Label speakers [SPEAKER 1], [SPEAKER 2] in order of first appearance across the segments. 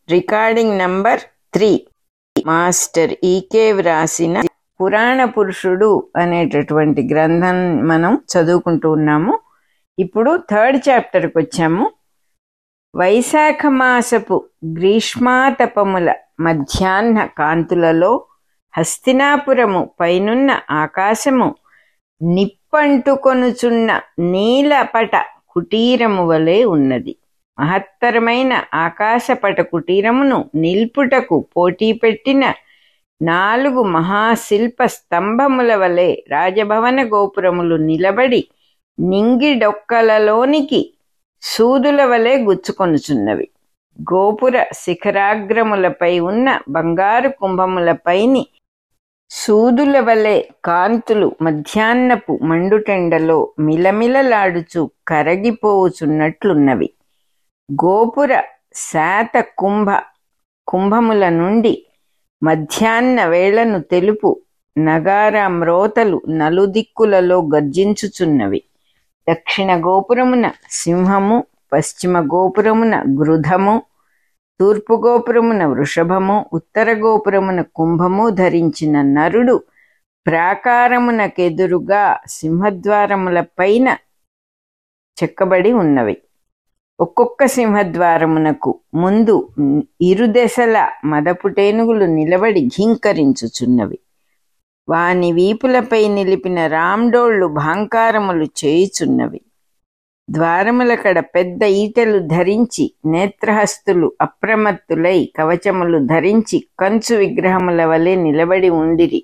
[SPEAKER 1] recording number three master ఈకే వ్రాసిన పురాణ పురుషుడు అనేటటువంటి గ్రంథం మనం చదువుకుంటూ ఉన్నాము ఇప్పుడు థర్డ్ చాప్టర్కి వచ్చాము వైశాఖ మాసపు గ్రీష్మాతపముల మధ్యాహ్న కాంతులలో హస్తినాపురము పైనున్న ఆకాశము నిప్పంటుకొనుచున్న నీలపట కుటీరము వలె ఉన్నది మహత్తరమైన ఆకాశపట కుటీరమును నిల్పుటకు పోటీ పెట్టిన నాలుగు మహాశిల్ప స్తంభముల వలె రాజభవన గోపురములు నిలబడి నింగిడొక్కలలోనికి సూదుల వలె గుచ్చుకొనుచున్నవి గోపుర శిఖరాగ్రములపై ఉన్న బంగారు కుంభములపైని సూదుల వలె కాంతులు మధ్యాహ్నపు మండుటెండలో మిలమిలలాడుచు కరగిపోవుచున్నట్లున్నవి గోపుర శాత కుంభ కుంభముల నుండి మధ్యాహ్న వేళను తెలుపు నగార మ్రోతలు నలుదిక్కులలో గర్జించుచున్నవి దక్షిణ గోపురమున సింహము పశ్చిమ గోపురమున గృధము తూర్పు గోపురమున వృషభము ఉత్తర గోపురమున కుంభము ధరించిన నరుడు ప్రాకారమునకెదురుగా సింహద్వారముల పైన చెక్కబడి ఉన్నవి ఒక్కొక్క సింహద్వారమునకు ముందు ఇరుదెసల మదపుటేనుగులు నిలబడి ఘీంకరించుచున్నవి వాని వీపులపై నిలిపిన రామ్డోళ్లు భాంకారములు చేయుచున్నవి ద్వారములకడ పెద్ద ఈటెలు ధరించి నేత్రహస్తులు అప్రమత్తులై కవచములు ధరించి కంచు విగ్రహముల వలె నిలబడి ఉండిరి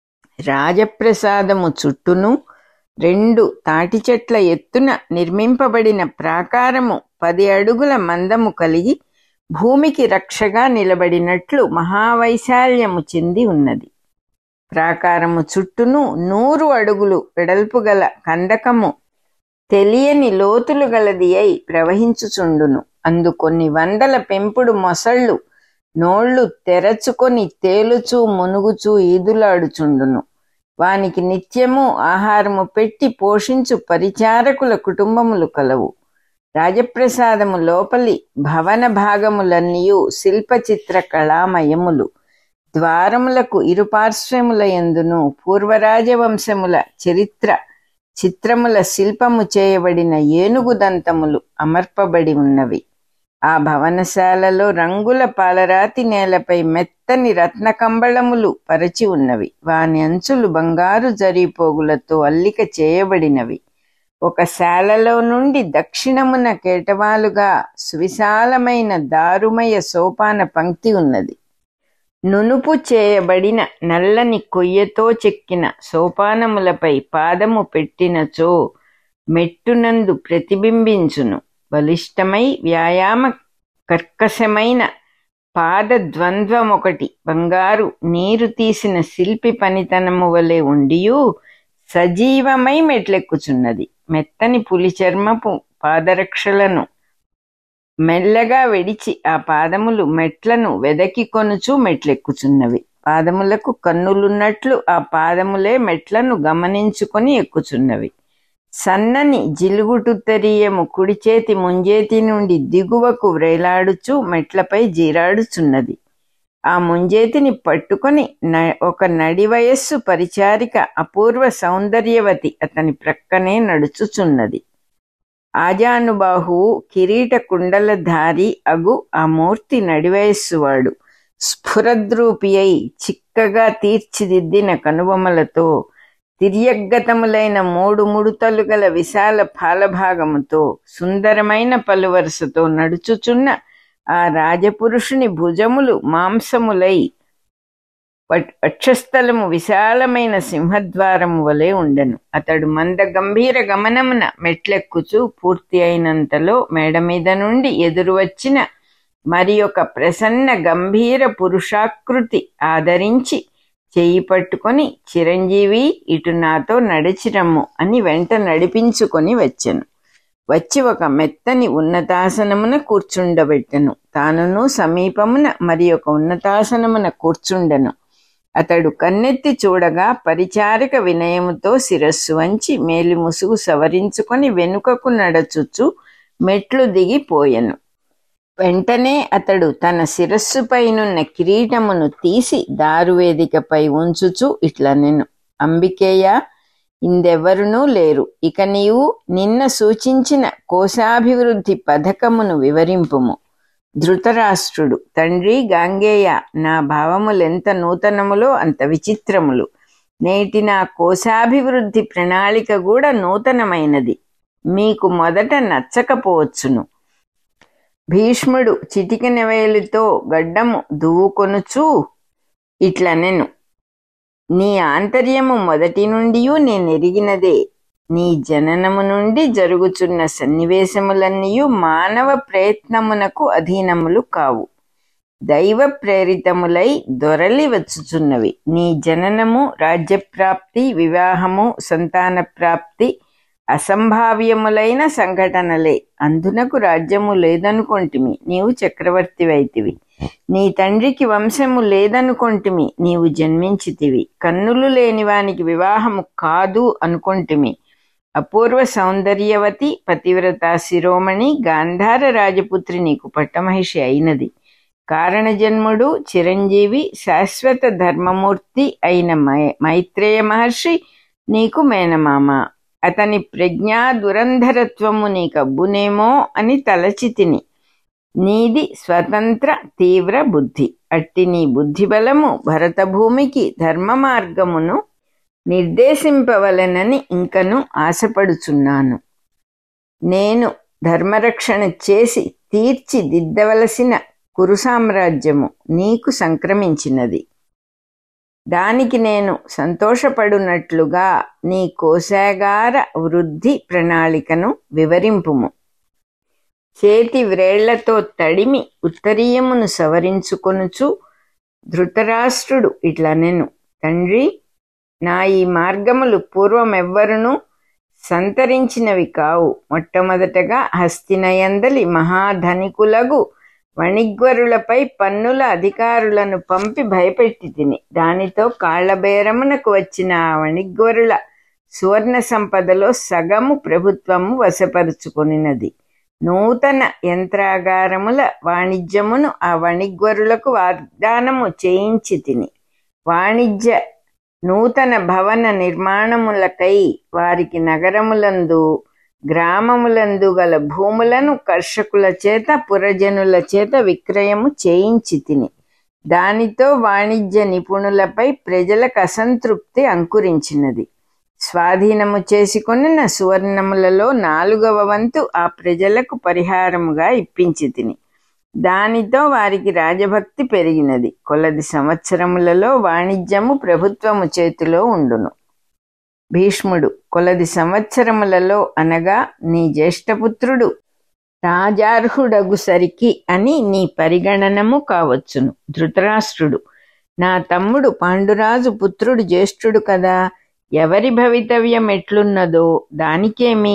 [SPEAKER 1] రాజప్రసాదము చుట్టూను రెండు తాటి చెట్ల ఎత్తున నిర్మింపబడిన ప్రాకారము పది అడుగుల మందము కలిగి భూమికి రక్షగా నిలబడినట్లు మహావైశాల్యము చెంది ఉన్నది ప్రాకారము చుట్టూను నూరు అడుగులు వెడల్పు గల కందకము తెలియని లోతులు గలది అయి ప్రవహించుచుండును అందు కొన్ని వందల పెంపుడు మొసళ్ళు నోళ్లు తెరచుకొని తేలుచూ మునుగుచూ ఈదులాడుచుండును వానికి నిత్యము ఆహారము పెట్టి పోషించు పరిచారకుల కుటుంబములు కలవు రాజప్రసాదము లోపలి భవన భాగములన్నీయు శిల్పచిత్ర కళామయములు ద్వారములకు ఇరుపార్శ్వముల ఎందును పూర్వరాజవంశముల చరిత్ర చిత్రముల శిల్పము చేయబడిన ఏనుగు దంతములు అమర్పబడి ఉన్నవి ఆ భవనశాలలో రంగుల పాలరాతి నేలపై మెత్తని రత్న కంబళములు పరచి ఉన్నవి వాని అంచులు బంగారు జరీపోగులతో అల్లిక చేయబడినవి ఒక శాలలో నుండి దక్షిణమున కేటవాలుగా సువిశాలమైన దారుమయ సోపాన పంక్తి ఉన్నది నునుపు చేయబడిన నల్లని కొయ్యతో చెక్కిన సోపానములపై పాదము పెట్టినచో మెట్టునందు ప్రతిబింబించును బలిష్టమై వ్యాయామ కర్కశమైన పాద ద్వంద్వమొకటి బంగారు నీరు తీసిన శిల్పి పనితనము వలె ఉండియు సజీవమై మెట్లెక్కుచున్నది మెత్తని పులి చర్మపు పాదరక్షలను మెల్లగా వెడిచి ఆ పాదములు మెట్లను వెదకి కొనుచు మెట్లెక్కుచున్నవి పాదములకు కన్నులున్నట్లు ఆ పాదములే మెట్లను గమనించుకొని ఎక్కుచున్నవి సన్నని జిలుగుటుత్తరీయము కుడి చేతి ముంజేతి నుండి దిగువకు వ్రేలాడుచు మెట్లపై జీరాడుచున్నది ఆ ముంజేతిని పట్టుకొని ఒక నడి వయస్సు పరిచారిక అపూర్వ సౌందర్యవతి అతని ప్రక్కనే నడుచుచున్నది ఆజానుబాహువు కిరీట కుండలధారి అగు ఆ మూర్తి నడివయస్సువాడు స్ఫురద్రూపి అయి చిక్కగా తీర్చిదిద్దిన కనుబొమలతో తిర్యగ్గతములైన మూడు ముడుతలు గల విశాల ఫాలభాగముతో సుందరమైన పలువరుసతో నడుచుచున్న ఆ రాజపురుషుని భుజములు మాంసములై వక్షస్థలము విశాలమైన సింహద్వారము వలె ఉండెను అతడు మంద గంభీర గమనమున మెట్లెక్కుచు పూర్తి అయినంతలో మేడ మీద నుండి ఎదురు వచ్చిన మరి ఒక ప్రసన్న గంభీర పురుషాకృతి ఆదరించి చెయ్యి పట్టుకొని చిరంజీవి ఇటు నాతో నడిచిరమ్ము అని వెంట నడిపించుకొని వచ్చెను వచ్చి ఒక మెత్తని ఉన్నతాసనమున కూర్చుండబెట్టెను తానును సమీపమున మరి ఒక ఉన్నతాసనమున కూర్చుండెను అతడు కన్నెత్తి చూడగా పరిచారిక వినయముతో శిరస్సు వంచి మేలి ముసుగు సవరించుకొని వెనుకకు నడచుచు మెట్లు దిగిపోయెను వెంటనే అతడు తన శిరస్సుపైనున్న కిరీటమును తీసి దారువేదికపై ఉంచుచు ఇట్లా నేను అంబికేయ ఇందెవరునూ లేరు ఇక నీవు నిన్న సూచించిన కోశాభివృద్ధి పథకమును వివరింపుము ధృతరాష్ట్రుడు తండ్రి గాంగేయ నా భావములెంత నూతనములో అంత విచిత్రములు నేటి నా కోశాభివృద్ధి ప్రణాళిక కూడా నూతనమైనది మీకు మొదట నచ్చకపోవచ్చును భీష్ముడు చిటికెన వేలితో గడ్డము దువ్వుకొనుచూ ఇట్లనెను నీ ఆంతర్యము మొదటి నుండి నేను ఎరిగినదే నీ జననము నుండి జరుగుచున్న సన్నివేశములన్నీ మానవ ప్రయత్నమునకు అధీనములు కావు దైవ ప్రేరితములై దొరలి వచ్చుచున్నవి నీ జననము రాజ్యప్రాప్తి వివాహము సంతాన ప్రాప్తి అసంభావ్యములైన సంఘటనలే అందునకు రాజ్యము లేదనుకొంటిమి నీవు చక్రవర్తివైతివి నీ తండ్రికి వంశము లేదనుకొంటిమి నీవు జన్మించితివి కన్నులు లేని వానికి వివాహము కాదు అనుకొంటిమి అపూర్వ సౌందర్యవతి పతివ్రత శిరోమణి గాంధార రాజపుత్రి నీకు పట్టమహిషి అయినది కారణజన్ముడు చిరంజీవి శాశ్వత ధర్మమూర్తి అయిన మై మైత్రేయ మహర్షి నీకు మేనమామ అతని ప్రజ్ఞా దురంధరత్వము నీకబ్బునేమో అని తలచి తిని నీది స్వతంత్ర తీవ్ర బుద్ధి అట్టి నీ బుద్ధి బలము భరతభూమికి ధర్మ మార్గమును నిర్దేశింపవలెనని ఇంకను ఆశపడుచున్నాను నేను ధర్మరక్షణ చేసి తీర్చిదిద్దవలసిన కురు సామ్రాజ్యము నీకు సంక్రమించినది దానికి నేను సంతోషపడునట్లుగా నీ కోశాగార వృద్ధి ప్రణాళికను వివరింపుము చేతి వ్రేళ్లతో తడిమి ఉత్తరీయమును సవరించుకొనుచు ధృతరాష్ట్రుడు ఇట్లా నేను తండ్రి నా ఈ మార్గములు పూర్వమెవ్వరును సంతరించినవి కావు మొట్టమొదటగా హస్తినయందలి మహాధనికులగు వణిగ్వరులపై పన్నుల అధికారులను పంపి భయపెట్టి తిని దానితో కాళ్లబేరమునకు వచ్చిన ఆ వణిగ్వరుల సువర్ణ సంపదలో సగము ప్రభుత్వము వశపరుచుకొనినది నూతన యంత్రాగారముల వాణిజ్యమును ఆ వణిగ్వరులకు వాగ్దానము చేయించి తిని వాణిజ్య నూతన భవన నిర్మాణములకై వారికి నగరములందు గ్రామములందు గల భూములను కర్షకుల చేత పురజనుల చేత విక్రయము చేయించి తిని దానితో వాణిజ్య నిపుణులపై ప్రజలకు అసంతృప్తి అంకురించినది స్వాధీనము చేసుకొనిన సువర్ణములలో నాలుగవ వంతు ఆ ప్రజలకు పరిహారముగా ఇప్పించి తిని దానితో వారికి రాజభక్తి పెరిగినది కొలది సంవత్సరములలో వాణిజ్యము ప్రభుత్వము చేతిలో ఉండును భీష్ముడు కొలది సంవత్సరములలో అనగా నీ జ్యేష్ఠపుత్రుడు రాజార్హుడగు సరికి అని నీ పరిగణనము కావచ్చును ధృతరాష్ట్రుడు నా తమ్ముడు పాండురాజు పుత్రుడు జ్యేష్ఠుడు కదా ఎవరి భవితవ్యం ఎట్లున్నదో దానికేమి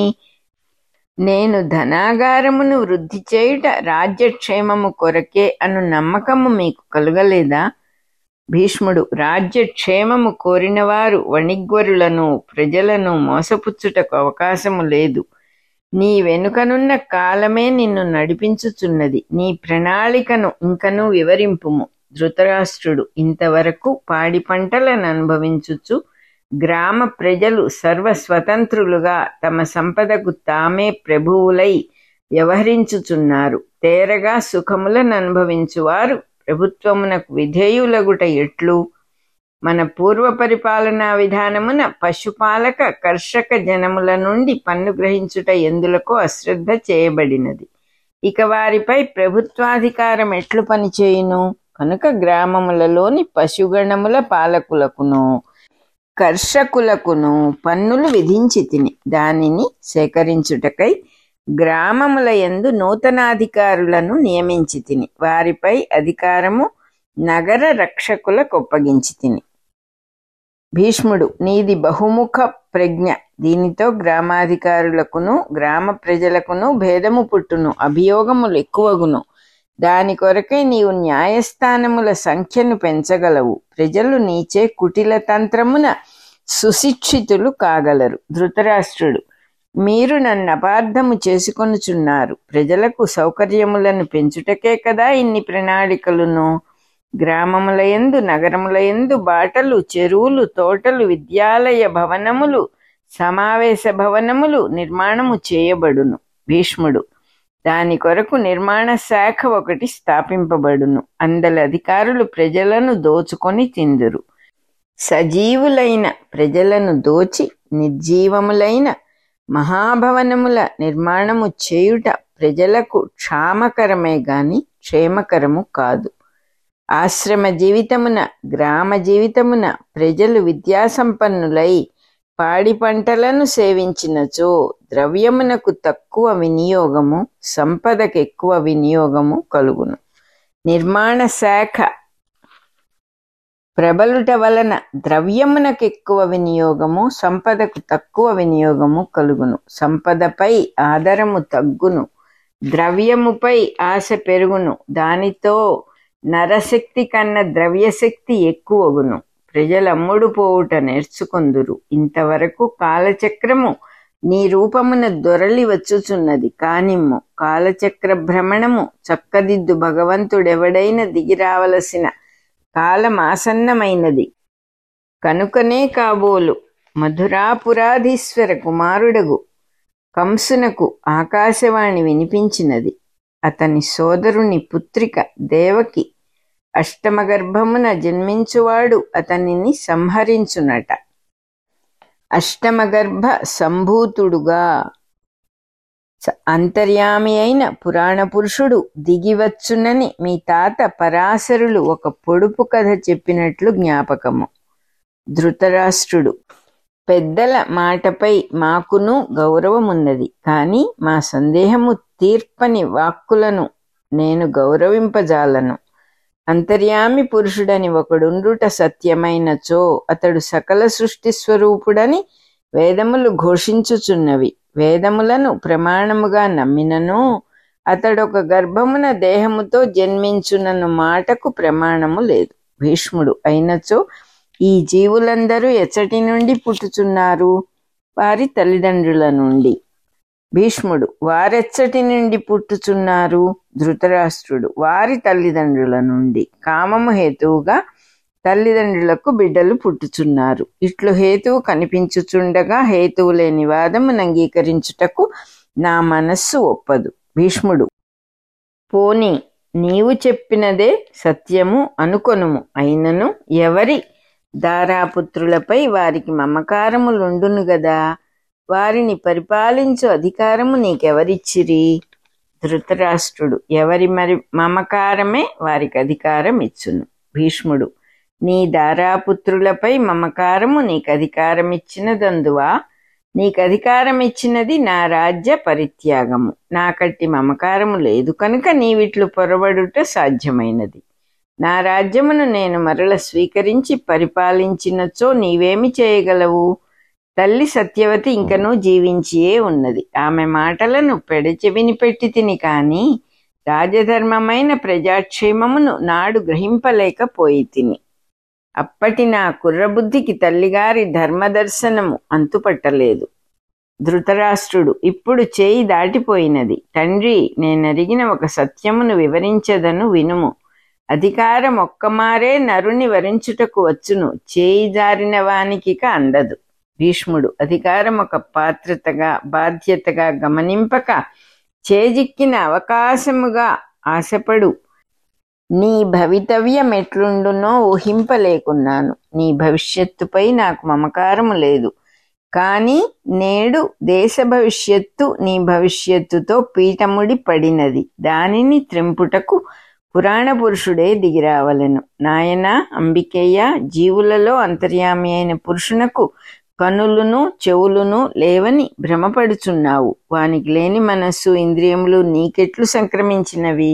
[SPEAKER 1] నేను ధనాగారమును వృద్ధి చేయుట రాజ్యక్షేమము కొరకే అను నమ్మకము మీకు కలుగలేదా భీష్ముడు రాజ్యక్షేమము కోరినవారు వణిగ్వరులను ప్రజలను మోసపుచ్చుటకు అవకాశము లేదు నీ వెనుకనున్న కాలమే నిన్ను నడిపించుచున్నది నీ ప్రణాళికను ఇంకనూ వివరింపుము ధృతరాష్ట్రుడు ఇంతవరకు పాడి పంటలను అనుభవించుచు గ్రామ ప్రజలు సర్వస్వతంత్రులుగా తమ సంపదకు తామే ప్రభువులై వ్యవహరించుచున్నారు తేరగా సుఖములను అనుభవించువారు ప్రభుత్వమునకు విధేయులగుట ఎట్లు మన పూర్వ పరిపాలనా విధానమున పశుపాలక కర్షక జనముల నుండి పన్ను గ్రహించుట ఎందులకో అశ్రద్ధ చేయబడినది ఇక వారిపై ప్రభుత్వాధికారం ఎట్లు పనిచేయును కనుక గ్రామములలోని పశుగణముల పాలకులకును కర్షకులకును పన్నులు విధించి తిని దానిని సేకరించుటకై గ్రామముల యందు నూతనాధికారులను నియమించి తిని వారిపై అధికారము నగర రక్షకులకు ఒప్పగించి తిని భీష్ముడు నీది బహుముఖ ప్రజ్ఞ దీనితో గ్రామాధికారులకును గ్రామ ప్రజలకును భేదము పుట్టును అభియోగములు ఎక్కువగును దాని కొరకై నీవు న్యాయస్థానముల సంఖ్యను పెంచగలవు ప్రజలు నీచే కుటిల తంత్రమున సుశిక్షితులు కాగలరు ధృతరాష్ట్రుడు మీరు నన్ను అపార్థము చేసుకొనుచున్నారు ప్రజలకు సౌకర్యములను పెంచుటకే కదా ఇన్ని ప్రణాళికలును గ్రామములయందు నగరములయందు బాటలు చెరువులు తోటలు విద్యాలయ భవనములు సమావేశ భవనములు నిర్మాణము చేయబడును భీష్ముడు దాని కొరకు నిర్మాణ శాఖ ఒకటి స్థాపింపబడును అందల అధికారులు ప్రజలను దోచుకొని తిందురు సజీవులైన ప్రజలను దోచి నిర్జీవములైన మహాభవనముల నిర్మాణము చేయుట ప్రజలకు క్షామకరమే గాని క్షేమకరము కాదు ఆశ్రమ జీవితమున గ్రామ జీవితమున ప్రజలు విద్యాసంపన్నులై పాడి పంటలను సేవించినచో ద్రవ్యమునకు తక్కువ వినియోగము సంపదకు ఎక్కువ వినియోగము కలుగును నిర్మాణ శాఖ ప్రబలుట వలన ద్రవ్యమునకు ఎక్కువ వినియోగము సంపదకు తక్కువ వినియోగము కలుగును సంపదపై ఆదరము తగ్గును ద్రవ్యముపై ఆశ పెరుగును దానితో నరశక్తి కన్నా ద్రవ్యశక్తి ఎక్కువగును ప్రజలమ్ముడు పోవుట నేర్చుకొందురు ఇంతవరకు కాలచక్రము నీ రూపమున దొరలి వచ్చుచున్నది కానిమ్ము కాలచక్ర భ్రమణము చక్కదిద్దు భగవంతుడెవడైన దిగిరావలసిన కాలమాసన్నమైనది కనుకనే కాబోలు మధురాపురాధీశ్వర కుమారుడగు కంసునకు ఆకాశవాణి వినిపించినది అతని సోదరుని పుత్రిక దేవకి అష్టమ గర్భమున జన్మించువాడు అతనిని సంహరించునట అష్టమ గర్భ సంభూతుడుగా స- అంతర్యామి అయిన పురాణ పురుషుడు దిగివచ్చునని మీ తాత పరాశరులు ఒక పొడుపు కథ చెప్పినట్లు జ్ఞాపకము ధృతరాష్ట్రుడు పెద్దల మాటపై మాకును గౌరవమున్నది కానీ మా సందేహము తీర్పని వాక్కులను నేను గౌరవింపజాలను అంతర్యామి పురుషుడని ఒకడుండుట సత్యమైనచో అతడు సకల సృష్టి స్వరూపుడని వేదములు ఘోషించుచున్నవి వేదములను ప్రమాణముగా నమ్మినను అతడొక గర్భమున దేహముతో జన్మించునను మాటకు ప్రమాణము లేదు భీష్ముడు అయినచో ఈ జీవులందరూ ఎచ్చటి నుండి పుట్టుచున్నారు వారి తల్లిదండ్రుల నుండి భీష్ముడు వారెచ్చటి నుండి పుట్టుచున్నారు ధృతరాష్ట్రుడు వారి తల్లిదండ్రుల నుండి కామము హేతువుగా తల్లిదండ్రులకు బిడ్డలు పుట్టుచున్నారు ఇట్లు హేతువు కనిపించుచుండగా హేతువు లేని వాదమును అంగీకరించుటకు నా మనస్సు ఒప్పదు భీష్ముడు పోని నీవు చెప్పినదే సత్యము అనుకొనుము అయినను ఎవరి దారాపుత్రులపై వారికి మమకారములుండును గదా వారిని పరిపాలించు అధికారము నీకెవరిచ్చిరి ధృతరాష్ట్రుడు ఎవరి మరి మమకారమే వారికి అధికారం ఇచ్చును భీష్ముడు నీ దారాపుత్రులపై మమకారము నీకు అధికారం ఇచ్చినదందువా నీకు అధికారం ఇచ్చినది నా రాజ్య పరిత్యాగము నాకట్టి మమకారము లేదు కనుక నీవిట్లు పొరబడుట సాధ్యమైనది నా రాజ్యమును నేను మరల స్వీకరించి పరిపాలించినచో నీవేమి చేయగలవు తల్లి సత్యవతి ఇంకనూ జీవించియే ఉన్నది ఆమె మాటలను పెడచెవిని పెట్టి తిని కాని రాజధర్మమైన ప్రజాక్షేమమును నాడు గ్రహింపలేకపోయి తిని అప్పటి నా కుర్రబుద్ధికి తల్లిగారి ధర్మదర్శనము అంతుపట్టలేదు ధృతరాష్ట్రుడు ఇప్పుడు చేయి దాటిపోయినది తండ్రి నేనరిగిన ఒక సత్యమును వివరించదను వినుము అధికారం ఒక్కమారే నరుని వరించుటకు వచ్చును చేయి జారిన వానికిక అందదు భీష్ముడు అధికారం ఒక పాత్రతగా బాధ్యతగా గమనింపక చేజిక్కిన అవకాశముగా ఆశపడు నీ భవితవ్యం ఎట్లుండునో ఊహింపలేకున్నాను నీ భవిష్యత్తుపై నాకు మమకారము లేదు కానీ నేడు దేశ భవిష్యత్తు నీ భవిష్యత్తుతో పీఠముడి పడినది దానిని త్రింపుటకు పురాణ పురుషుడే దిగిరావలెను నాయన అంబికేయ జీవులలో అంతర్యామి అయిన పురుషునకు కనులును చెవులును లేవని భ్రమపడుచున్నావు వానికి లేని మనస్సు ఇంద్రియములు నీకెట్లు సంక్రమించినవి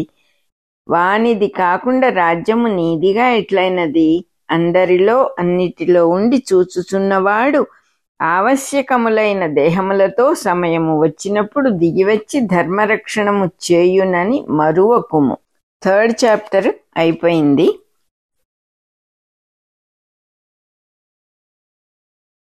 [SPEAKER 1] వానిది కాకుండా రాజ్యము నీదిగా ఎట్లయినది అందరిలో అన్నిటిలో ఉండి చూచుచున్నవాడు ఆవశ్యకములైన దేహములతో సమయము వచ్చినప్పుడు దిగివచ్చి ధర్మరక్షణము చేయునని మరువకుము థర్డ్ చాప్టర్ అయిపోయింది